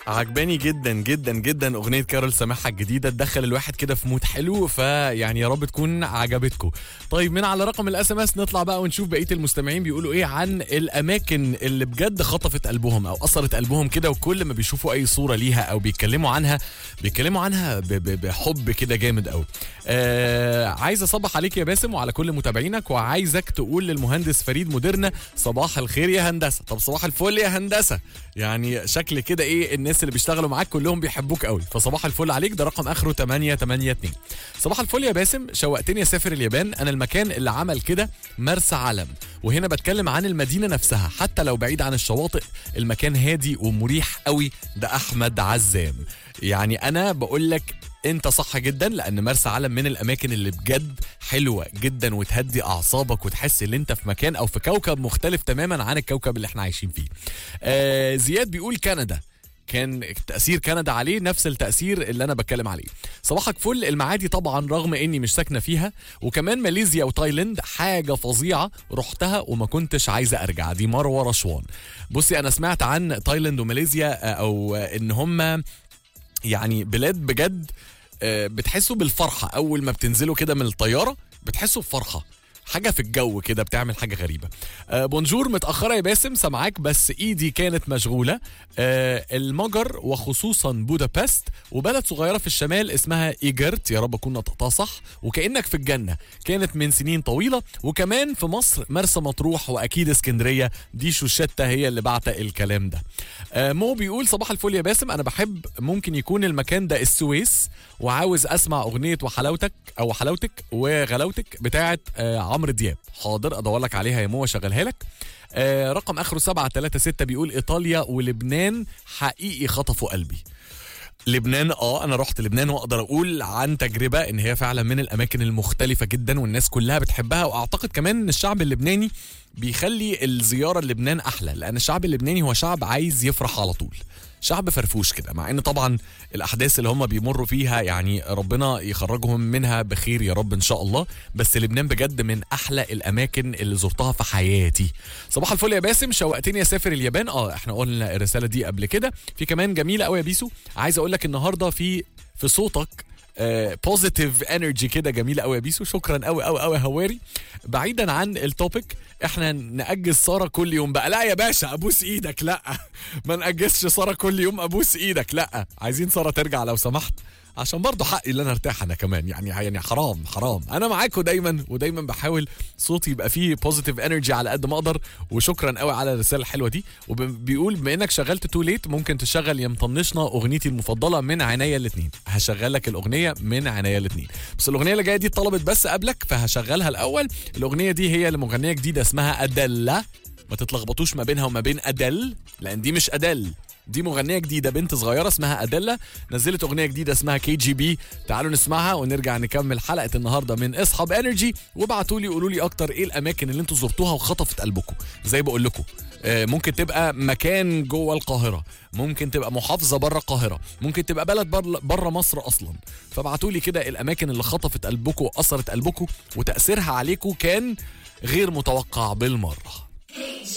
عجباني جدا جدا جدا اغنيه كارول سماحه الجديده تدخل الواحد كده في مود حلو فيعني يا رب تكون عجبتكم طيب من على رقم الاس ام اس نطلع بقى ونشوف بقيه المستمعين بيقولوا ايه عن الاماكن اللي بجد خطفت قلبهم او اثرت قلبهم كده وكل ما بيشوفوا اي صوره ليها او بيتكلموا عنها بيتكلموا عنها ب- ب- بحب كده جامد قوي آه عايز اصبح عليك يا باسم وعلى كل متابعينك وعايزك تقول للمهندس فريد مديرنا صباح الخير يا هندسه طب صباح الفل يا هندسه يعني شكل كده ايه الناس اللي بيشتغلوا معاك كلهم بيحبوك قوي فصباح الفل عليك ده رقم اخره 882 صباح الفل يا باسم شوقتني اسافر اليابان انا المكان اللي عمل كده مرسى علم وهنا بتكلم عن المدينه نفسها حتى لو بعيد عن الشواطئ المكان هادي ومريح قوي ده احمد عزام يعني انا بقول لك انت صح جدا لان مرسى علم من الاماكن اللي بجد حلوه جدا وتهدي اعصابك وتحس ان انت في مكان او في كوكب مختلف تماما عن الكوكب اللي احنا عايشين فيه آه زياد بيقول كندا كان تأثير كندا عليه نفس التأثير اللي أنا بتكلم عليه صباحك فل المعادي طبعا رغم إني مش ساكنة فيها وكمان ماليزيا وتايلاند حاجة فظيعة رحتها وما كنتش عايزة أرجع دي مروة رشوان بصي أنا سمعت عن تايلاند وماليزيا آه، أو آه، إن هم يعني بلاد بجد آه، بتحسوا بالفرحة أول ما بتنزلوا كده من الطيارة بتحسوا بفرحة حاجة في الجو كده بتعمل حاجة غريبة آه بونجور متأخرة يا باسم سامعاك بس إيدي كانت مشغولة آه المجر وخصوصا بودابست وبلد صغيرة في الشمال اسمها إيجرت يا رب أكون نطقتها صح وكأنك في الجنة كانت من سنين طويلة وكمان في مصر مرسى مطروح وأكيد اسكندرية دي شوشتة هي اللي بعت الكلام ده آه مو بيقول صباح الفل يا باسم أنا بحب ممكن يكون المكان ده السويس وعاوز أسمع أغنية وحلاوتك أو حلاوتك وغلاوتك بتاعت آه عمرو دياب حاضر أدور لك عليها يا مو أشغلها لك آه رقم آخره 736 بيقول إيطاليا ولبنان حقيقي خطفوا قلبي لبنان اه انا رحت لبنان واقدر اقول عن تجربه ان هي فعلا من الاماكن المختلفه جدا والناس كلها بتحبها واعتقد كمان ان الشعب اللبناني بيخلي الزياره للبنان احلى لان الشعب اللبناني هو شعب عايز يفرح على طول شعب فرفوش كده مع ان طبعا الاحداث اللي هم بيمروا فيها يعني ربنا يخرجهم منها بخير يا رب ان شاء الله بس لبنان بجد من احلى الاماكن اللي زرتها في حياتي صباح الفل يا باسم شوقتني اسافر اليابان اه احنا قلنا الرساله دي قبل كده في كمان جميله قوي يا بيسو عايز اقول لك النهارده في في صوتك بوزيتيف انرجي كده جميله قوي يا بيسو شكرا قوي قوي قوي هواري بعيدا عن التوبيك احنا نأجز ساره كل يوم بقى لا يا باشا ابوس ايدك لا ما نأجزش ساره كل يوم ابوس ايدك لا عايزين ساره ترجع لو سمحت عشان برضه حقي ان انا ارتاح انا كمان يعني يعني حرام حرام انا معاكم دايما ودايما بحاول صوتي يبقى فيه بوزيتيف انرجي على قد ما اقدر وشكرا قوي على الرساله الحلوه دي وبيقول بما انك شغلت تو ليت ممكن تشغل يا مطنشنا اغنيتي المفضله من عينيا الاثنين هشغل لك الاغنيه من عينيا الاثنين بس الاغنيه اللي جايه دي طلبت بس قبلك فهشغلها الاول الاغنيه دي هي لمغنيه جديده اسمها ادله ما تتلخبطوش ما بينها وما بين ادل لان دي مش ادل دي مغنيه جديده بنت صغيره اسمها ادله نزلت اغنيه جديده اسمها كي جي بي تعالوا نسمعها ونرجع نكمل حلقه النهارده من اصحاب انرجي وابعتوا لي قولوا لي اكتر ايه الاماكن اللي انتوا زرتوها وخطفت قلبكم زي بقول لكم آه، ممكن تبقى مكان جوه القاهره ممكن تبقى محافظه بره القاهره ممكن تبقى بلد بره مصر اصلا فابعتوا لي كده الاماكن اللي خطفت قلبكم واثرت قلبكم وتاثيرها عليكم كان غير متوقع بالمره